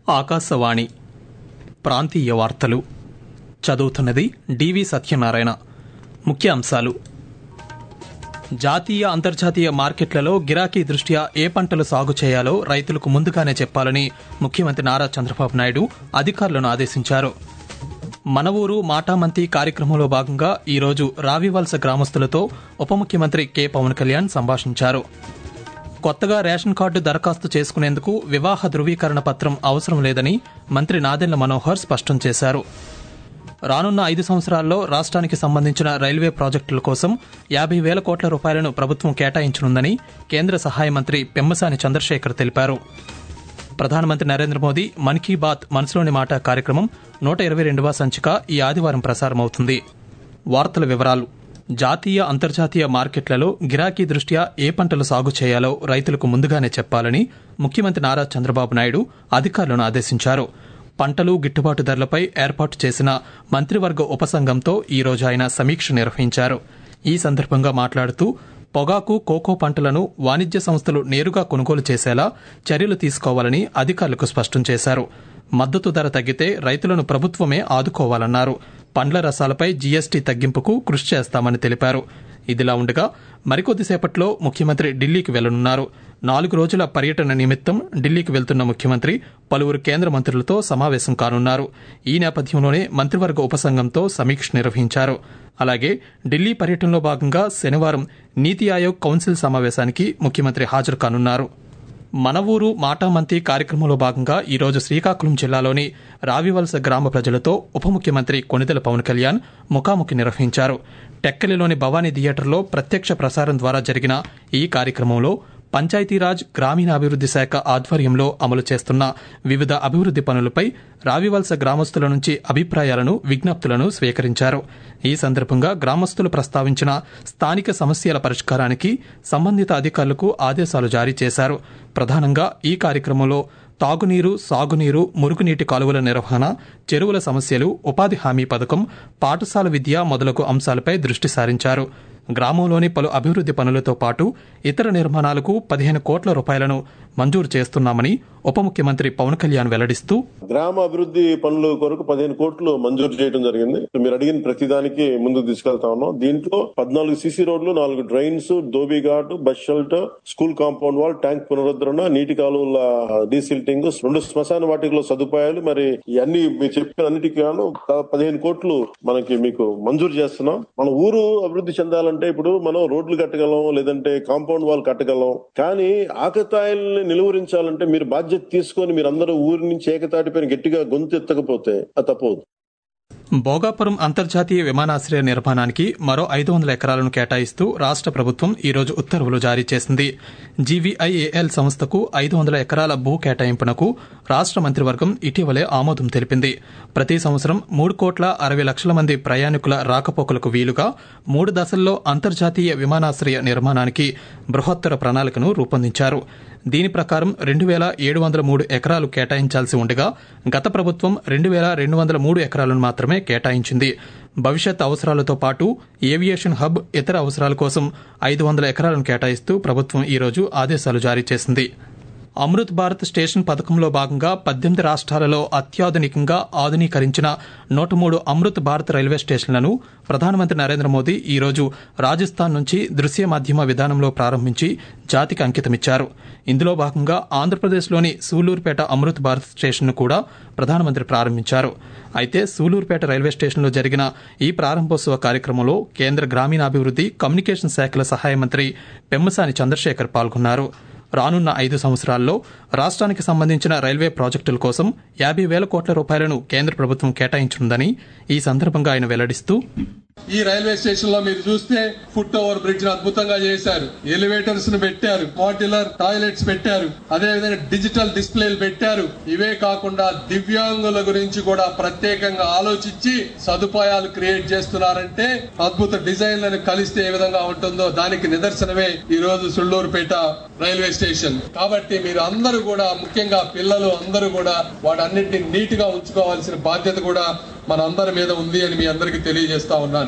ఆకాశవాణి ప్రాంతీయ వార్తలు చదువుతున్నది డివి సత్యనారాయణ ముఖ్య అంశాలు జాతీయ అంతర్జాతీయ మార్కెట్లలో గిరాకీ దృష్ట్యా ఏ పంటలు సాగు చేయాలో రైతులకు ముందుగానే చెప్పాలని ముఖ్యమంత్రి నారా చంద్రబాబు నాయుడు అధికారులను ఆదేశించారు మన ఊరు మాటామంతి కార్యక్రమంలో భాగంగా ఈరోజు రావివలస గ్రామస్తులతో ఉప ముఖ్యమంత్రి కె పవన్ కళ్యాణ్ సంభాషించారు కొత్తగా రేషన్ కార్డు దరఖాస్తు చేసుకునేందుకు వివాహ ధృవీకరణ పత్రం అవసరం లేదని మంత్రి నాదెళ్ల మనోహర్ స్పష్టం చేశారు రానున్న ఐదు సంవత్సరాల్లో రాష్ట్రానికి సంబంధించిన రైల్వే ప్రాజెక్టుల కోసం యాభై వేల కోట్ల రూపాయలను ప్రభుత్వం కేటాయించనుందని కేంద్ర సహాయ మంత్రి పెమ్మసాని చంద్రశేఖర్ తెలిపారు ప్రధానమంత్రి నరేంద్ర మోదీ మన్ కీ బాత్ మనసులోని మాట కార్యక్రమం నూట ఇరవై రెండవ సంచిక ఈ ఆదివారం ప్రసారమవుతుంది వార్తల వివరాలు జాతీయ అంతర్జాతీయ మార్కెట్లలో గిరాకీ దృష్ట్యా ఏ పంటలు సాగు చేయాలో రైతులకు ముందుగానే చెప్పాలని ముఖ్యమంత్రి నారా చంద్రబాబు నాయుడు అధికారులను ఆదేశించారు పంటలు గిట్టుబాటు ధరలపై ఏర్పాటు చేసిన మంత్రివర్గ ఉపసంఘంతో ఈ రోజు ఆయన సమీక్ష నిర్వహించారు ఈ సందర్భంగా మాట్లాడుతూ పొగాకు కోకో పంటలను వాణిజ్య సంస్థలు నేరుగా కొనుగోలు చేసేలా చర్యలు తీసుకోవాలని అధికారులకు స్పష్టం చేశారు మద్దతు ధర తగ్గితే రైతులను ప్రభుత్వమే ఆదుకోవాలన్నారు పండ్ల రసాలపై జీఎస్టీ తగ్గింపుకు కృషి చేస్తామని తెలిపారు ఇదిలా ఉండగా మరికొద్దిసేపట్లో ముఖ్యమంత్రి ఢిల్లీకి వెళ్లనున్నారు నాలుగు రోజుల పర్యటన నిమిత్తం ఢిల్లీకి వెళ్తున్న ముఖ్యమంత్రి పలువురు కేంద్ర మంత్రులతో సమావేశం కానున్నారు ఈ నేపథ్యంలోనే మంత్రివర్గ ఉపసంఘంతో సమీక్ష నిర్వహించారు అలాగే ఢిల్లీ పర్యటనలో భాగంగా శనివారం నీతి ఆయోగ్ కౌన్సిల్ సమావేశానికి ముఖ్యమంత్రి హాజరు కానున్నారు మన ఊరు మాటామంతి కార్యక్రమంలో భాగంగా ఈరోజు శ్రీకాకుళం జిల్లాలోని రావివలస గ్రామ ప్రజలతో ఉప ముఖ్యమంత్రి కొనిదెల పవన్ కళ్యాణ్ ముఖాముఖి నిర్వహించారు టెక్కలిలోని భవానీ థియేటర్లో ప్రత్యక్ష ప్రసారం ద్వారా జరిగిన ఈ కార్యక్రమంలో పంచాయతీరాజ్ గ్రామీణాభివృద్ది శాఖ ఆధ్వర్యంలో అమలు చేస్తున్న వివిధ అభివృద్ది పనులపై రావివలస గ్రామస్తుల నుంచి అభిప్రాయాలను విజ్ఞప్తులను స్వీకరించారు ఈ సందర్భంగా గ్రామస్తులు ప్రస్తావించిన స్థానిక సమస్యల పరిష్కారానికి సంబంధిత అధికారులకు ఆదేశాలు జారీ చేశారు ప్రధానంగా ఈ కార్యక్రమంలో తాగునీరు సాగునీరు మురుగునీటి కాలువల నిర్వహణ చెరువుల సమస్యలు ఉపాధి హామీ పథకం పాఠశాల విద్య మొదలగు అంశాలపై దృష్టి సారించారు గ్రామంలోని పలు అభివృద్ది పనులతో పాటు ఇతర నిర్మాణాలకు పదిహేను కోట్ల రూపాయలను మంజూరు చేస్తున్నామని ఉప ముఖ్యమంత్రి పవన్ కళ్యాణ్ వెల్లడిస్తూ గ్రామ అభివృద్ధి పనుల కొరకు పదిహేను కోట్లు మంజూరు చేయడం జరిగింది మీరు అడిగిన ప్రతిదానికి ముందుకు తీసుకెళ్తా ఉన్నాం దీంట్లో పద్నాలుగు సీసీ రోడ్లు నాలుగు drains dhobi ghat bus shelter school compound wall tank పునరుద్ధరణ నీటి కాలువల డీసిల్టింగ్ రెండు శ్మశాన వాటికలో సదుపాయాలు మరి ఇవన్నీ మీరు చెప్పిన అన్నిటికీ గాను పదిహేను కోట్లు మనకి మీకు మంజూరు చేస్తున్నాం మన ఊరు అభివృద్ధి చెందాలంటే ఇప్పుడు మనం రోడ్లు కట్టగలం లేదంటే కాంపౌండ్ వాల్ కట్టగలం కానీ ఆకతాయిల్ని నిలువరించాలంటే మీరు బాధ్యత తీసుకొని మీరందరూ ఊరి నుంచి ఏకతాటిపైన గట్టిగా గొంతు ఎత్తకపోతే అది తప్పదు భోగాపురం అంతర్జాతీయ విమానాశ్రయ నిర్మాణానికి మరో ఐదు వందల ఎకరాలను కేటాయిస్తూ రాష్ట ప్రభుత్వం ఈరోజు ఉత్తర్వులు జారీ చేసింది జీవీఐఏఎల్ సంస్థకు ఐదు వందల ఎకరాల భూ కేటాయింపునకు రాష్ట మంత్రివర్గం ఇటీవలే ఆమోదం తెలిపింది ప్రతి సంవత్సరం మూడు కోట్ల అరవై లక్షల మంది ప్రయాణికుల రాకపోకలకు వీలుగా మూడు దశల్లో అంతర్జాతీయ విమానాశ్రయ నిర్మాణానికి బృహత్తర ప్రణాళికను రూపొందించారు దీని ప్రకారం రెండు వేల ఏడు వందల మూడు ఎకరాలు కేటాయించాల్సి ఉండగా గత ప్రభుత్వం రెండు వేల రెండు వందల మూడు ఎకరాలను మాత్రమే కేటాయించింది భవిష్యత్ అవసరాలతో పాటు ఏవియేషన్ హబ్ ఇతర అవసరాల కోసం ఐదు వందల ఎకరాలను కేటాయిస్తూ ప్రభుత్వం ఈరోజు ఆదేశాలు జారీ చేసింది అమృత్ భారత్ స్టేషన్ పథకంలో భాగంగా పద్దెనిమిది రాష్ట్రాలలో అత్యాధునికంగా ఆధునీకరించిన నూట మూడు అమృత్ భారత్ రైల్వే స్టేషన్లను ప్రధానమంత్రి నరేంద్ర మోదీ ఈరోజు రాజస్థాన్ నుంచి దృశ్య మాధ్యమ విధానంలో ప్రారంభించి జాతికి అంకితమిచ్చారు ఇందులో భాగంగా ఆంధ్రప్రదేశ్లోని సూలూరుపేట అమృత్ భారత్ స్టేషన్ను కూడా ప్రధానమంత్రి ప్రారంభించారు అయితే సూలూరుపేట రైల్వే స్టేషన్లో జరిగిన ఈ ప్రారంభోత్సవ కార్యక్రమంలో కేంద్ర గ్రామీణాభివృద్ది కమ్యూనికేషన్ శాఖల సహాయ మంత్రి పెమ్మసాని చంద్రశేఖర్ పాల్గొన్నారు రానున్న ఐదు సంవత్సరాల్లో రాష్ట్రానికి సంబంధించిన రైల్వే ప్రాజెక్టుల కోసం యాభై వేల కోట్ల రూపాయలను కేంద్ర ప్రభుత్వం కేటాయించనుందని ఈ సందర్భంగా ఆయన వెల్లడిస్తూ ఈ రైల్వే స్టేషన్ లో మీరు చూస్తే ఫుట్ ఓవర్ బ్రిడ్జ్ అద్భుతంగా చేశారు ఎలివేటర్స్ ను పెట్టారు మాడ్యులర్ టాయిలెట్స్ పెట్టారు అదే విధంగా డిజిటల్ డిస్ప్లేలు పెట్టారు ఇవే కాకుండా దివ్యాంగుల గురించి కూడా ప్రత్యేకంగా ఆలోచించి సదుపాయాలు క్రియేట్ చేస్తున్నారంటే అద్భుత డిజైన్లను కలిస్తే ఏ విధంగా ఉంటుందో దానికి నిదర్శనమే ఈ రోజు సుళ్ళూరుపేట రైల్వే స్టేషన్ కాబట్టి మీరు అందరూ కూడా ముఖ్యంగా పిల్లలు అందరూ కూడా వాటన్నిటిని నీట్ గా ఉంచుకోవాల్సిన బాధ్యత కూడా మన అందరి మీద ఉంది అని మీ అందరికీ తెలియజేస్తా ఉన్నాను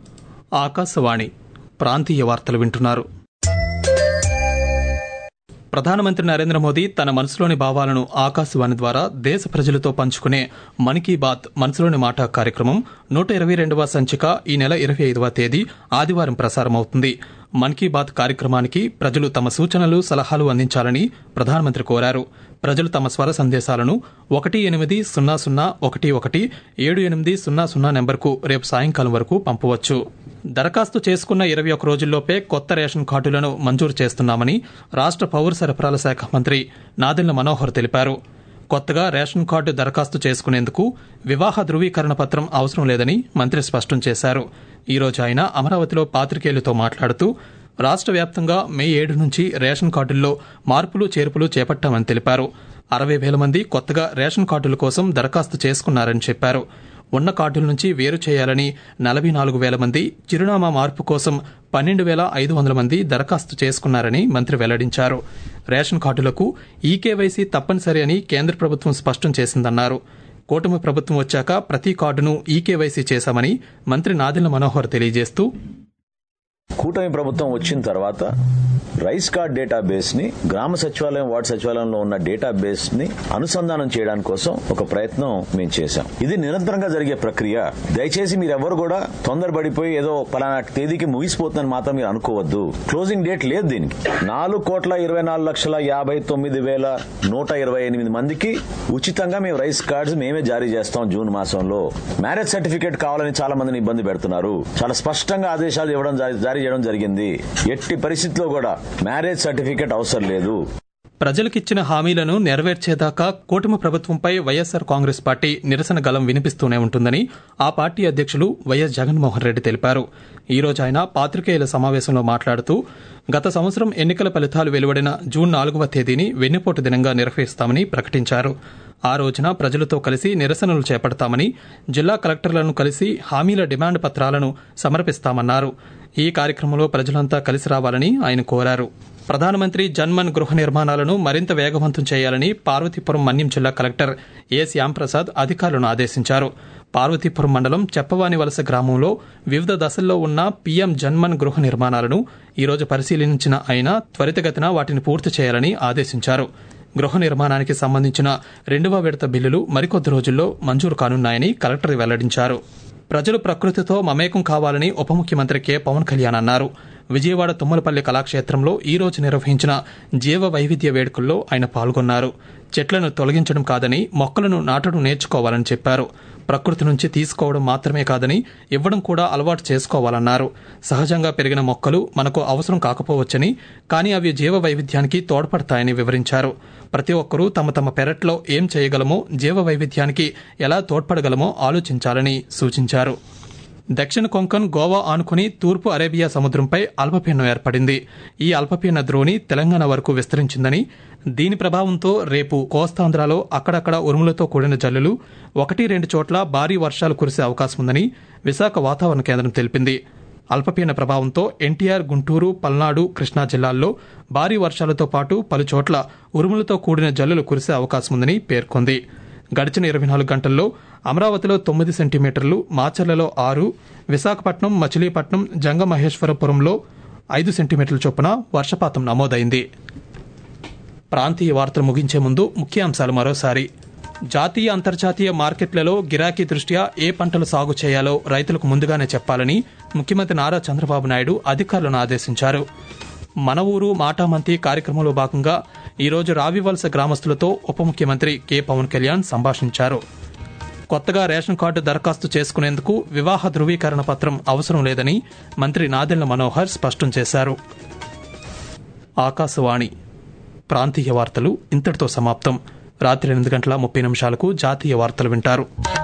ఆకాశవాణి ప్రాంతీయ వార్తలు వింటున్నారు ప్రధానమంత్రి నరేంద్ర మోదీ తన మనసులోని భావాలను ఆకాశవాణి ద్వారా దేశ ప్రజలతో పంచుకునే మన్ కీ బాత్ మనసులోని మాట కార్యక్రమం నూట ఇరవై రెండవ సంచిక ఈ నెల ఇరవై ఐదవ తేదీ ఆదివారం ప్రసారమవుతుంది మన్ కీ బాత్ కార్యక్రమానికి ప్రజలు తమ సూచనలు సలహాలు అందించాలని ప్రధానమంత్రి కోరారు ప్రజలు తమ స్వర సందేశాలను ఒకటి ఎనిమిది సున్నా సున్నా ఒకటి ఒకటి ఏడు ఎనిమిది సున్నా సున్నా నెంబర్కు రేపు సాయంకాలం వరకు పంపవచ్చు దరఖాస్తు చేసుకున్న ఇరవై ఒక్క రోజుల్లోపే కొత్త రేషన్ కార్డులను మంజూరు చేస్తున్నామని రాష్ట్ర పౌర సరఫరాల శాఖ మంత్రి నాదెళ్ల మనోహర్ తెలిపారు కొత్తగా రేషన్ కార్డు దరఖాస్తు చేసుకునేందుకు వివాహ ధృవీకరణ పత్రం అవసరం లేదని మంత్రి స్పష్టం చేశారు ఈ రోజు ఆయన అమరావతిలో పాత్రికేయులతో మాట్లాడుతూ రాష్ట్ర వ్యాప్తంగా మే ఏడు నుంచి రేషన్ కార్డుల్లో మార్పులు చేర్పులు చేపట్టామని తెలిపారు అరవై వేల మంది కొత్తగా రేషన్ కార్డుల కోసం దరఖాస్తు చేసుకున్నారని చెప్పారు ఉన్న కార్డుల నుంచి వేరు చేయాలని నలభై నాలుగు వేల మంది చిరునామా మార్పు కోసం పన్నెండు వేల ఐదు వందల మంది దరఖాస్తు చేసుకున్నారని మంత్రి వెల్లడించారు రేషన్ కార్డులకు ఈకేవైసీ తప్పనిసరి అని కేంద్ర ప్రభుత్వం స్పష్టం చేసిందన్నారు కూటమి ప్రభుత్వం వచ్చాక ప్రతి కార్డును ఈకేవైసీ చేశామని మంత్రి నాదెళ్ల మనోహర్ తెలియజేస్తూ కూటమి ప్రభుత్వం వచ్చిన తర్వాత రైస్ కార్డ్ డేటాబేస్ ని గ్రామ సచివాలయం వార్డు సచివాలయంలో ఉన్న డేటాబేస్ ని అనుసంధానం చేయడానికి కోసం ఒక ప్రయత్నం మేము చేశాం ఇది నిరంతరంగా జరిగే ప్రక్రియ దయచేసి మీరెవరు కూడా తొందరపడిపోయి ఏదో పలానా తేదీకి ముగిసిపోతుందని మాత్రం మీరు అనుకోవద్దు క్లోజింగ్ డేట్ లేదు దీనికి నాలుగు కోట్ల ఇరవై నాలుగు లక్షల యాభై తొమ్మిది వేల నూట ఇరవై ఎనిమిది మందికి ఉచితంగా మేము రైస్ కార్డ్స్ మేమే జారీ చేస్తాం జూన్ మాసంలో మ్యారేజ్ సర్టిఫికేట్ కావాలని చాలా మందిని ఇబ్బంది పెడుతున్నారు చాలా స్పష్టంగా ఆదేశాలు ఇవ్వడం జారీ జారీ చేయడం జరిగింది ఎట్టి పరిస్థితిలో కూడా మ్యారేజ్ సర్టిఫికేట్ అవసరం లేదు ప్రజలకిచ్చిన హామీలను నెరవేర్చేదాకా కూటమి ప్రభుత్వంపై వైఎస్సార్ కాంగ్రెస్ పార్టీ నిరసన గలం వినిపిస్తూనే ఉంటుందని ఆ పార్టీ అధ్యక్షులు వైఎస్ జగన్మోహన్ రెడ్డి తెలిపారు ఈ రోజు ఆయన పాత్రికేయుల సమావేశంలో మాట్లాడుతూ గత సంవత్సరం ఎన్నికల ఫలితాలు వెలువడిన జూన్ నాలుగవ తేదీని వెన్నుపోటు దినంగా నిర్వహిస్తామని ప్రకటించారు ఆ రోజున ప్రజలతో కలిసి నిరసనలు చేపడతామని జిల్లా కలెక్టర్లను కలిసి హామీల డిమాండ్ పత్రాలను సమర్పిస్తామన్నారు ఈ కార్యక్రమంలో ప్రజలంతా కలిసి రావాలని ఆయన కోరారు ప్రధానమంత్రి జన్మన్ గృహ నిర్మాణాలను మరింత వేగవంతం చేయాలని పార్వతీపురం మన్యం జిల్లా కలెక్టర్ ఏ శ్యాంప్రసాద్ అధికారులను ఆదేశించారు పార్వతీపురం మండలం చెప్పవాని వలస గ్రామంలో వివిధ దశల్లో ఉన్న పీఎం జన్మన్ గృహ నిర్మాణాలను ఈరోజు పరిశీలించిన ఆయన త్వరితగతిన వాటిని పూర్తి చేయాలని ఆదేశించారు గృహ నిర్మాణానికి సంబంధించిన రెండవ విడత బిల్లులు మరికొద్ది రోజుల్లో మంజూరు కానున్నాయని కలెక్టర్ వెల్లడించారు ప్రజలు ప్రకృతితో మమేకం కావాలని ఉప ముఖ్యమంత్రి కె పవన్ కళ్యాణ్ అన్నారు విజయవాడ తుమ్మలపల్లి కళాక్షేత్రంలో ఈ రోజు నిర్వహించిన జీవ వైవిధ్య వేడుకల్లో ఆయన పాల్గొన్నారు చెట్లను తొలగించడం కాదని మొక్కలను నాటడం నేర్చుకోవాలని చెప్పారు ప్రకృతి నుంచి తీసుకోవడం మాత్రమే కాదని ఇవ్వడం కూడా అలవాటు చేసుకోవాలన్నారు సహజంగా పెరిగిన మొక్కలు మనకు అవసరం కాకపోవచ్చని కానీ అవి జీవ వైవిధ్యానికి తోడ్పడతాయని వివరించారు ప్రతి ఒక్కరూ తమ తమ పెరట్లో ఏం చేయగలమో జీవ వైవిధ్యానికి ఎలా తోడ్పడగలమో ఆలోచించాలని సూచించారు దక్షిణ కొంకన్ గోవా ఆనుకుని తూర్పు అరేబియా సముద్రంపై అల్పపీడనం ఏర్పడింది ఈ అల్పపీడన ద్రోణి తెలంగాణ వరకు విస్తరించిందని దీని ప్రభావంతో రేపు కోస్తాంధ్రలో అక్కడక్కడ ఉరుములతో కూడిన జల్లులు ఒకటి రెండు చోట్ల భారీ వర్షాలు కురిసే అవకాశం ఉందని విశాఖ వాతావరణ కేంద్రం తెలిపింది అల్పపీడన ప్రభావంతో ఎన్టీఆర్ గుంటూరు పల్నాడు కృష్ణా జిల్లాల్లో భారీ వర్షాలతో పాటు పలు చోట్ల ఉరుములతో కూడిన జల్లులు కురిసే అవకాశం ఉందని పేర్కొంది గడిచిన ఇరవై నాలుగు గంటల్లో అమరావతిలో తొమ్మిది సెంటీమీటర్లు మాచర్లలో ఆరు విశాఖపట్నం మచిలీపట్నం జంగమహేశ్వరపురంలో ఐదు సెంటీమీటర్ల చొప్పున వర్షపాతం నమోదైంది ప్రాంతీయ వార్తలు ముగించే ముందు ముఖ్యాంశాలు మరోసారి జాతీయ అంతర్జాతీయ మార్కెట్లలో గిరాకీ దృష్ట్యా ఏ పంటలు సాగు చేయాలో రైతులకు ముందుగానే చెప్పాలని ముఖ్యమంత్రి నారా చంద్రబాబు నాయుడు అధికారులను ఆదేశించారు మన ఊరు మాటామంతి కార్యక్రమంలో భాగంగా ఈరోజు రావివలస గ్రామస్తులతో ఉప ముఖ్యమంత్రి కె పవన్ కళ్యాణ్ సంభాషించారు కొత్తగా రేషన్ కార్డు దరఖాస్తు చేసుకునేందుకు వివాహ ధృవీకరణ పత్రం అవసరం లేదని మంత్రి నాదెళ్ల మనోహర్ స్పష్టం చేశారు ఆకాశవాణి ప్రాంతీయ వార్తలు ఇంతటితో సమాప్తం రాత్రి ఎనిమిది గంటల ముప్పై నిమిషాలకు జాతీయ వార్తలు వింటారు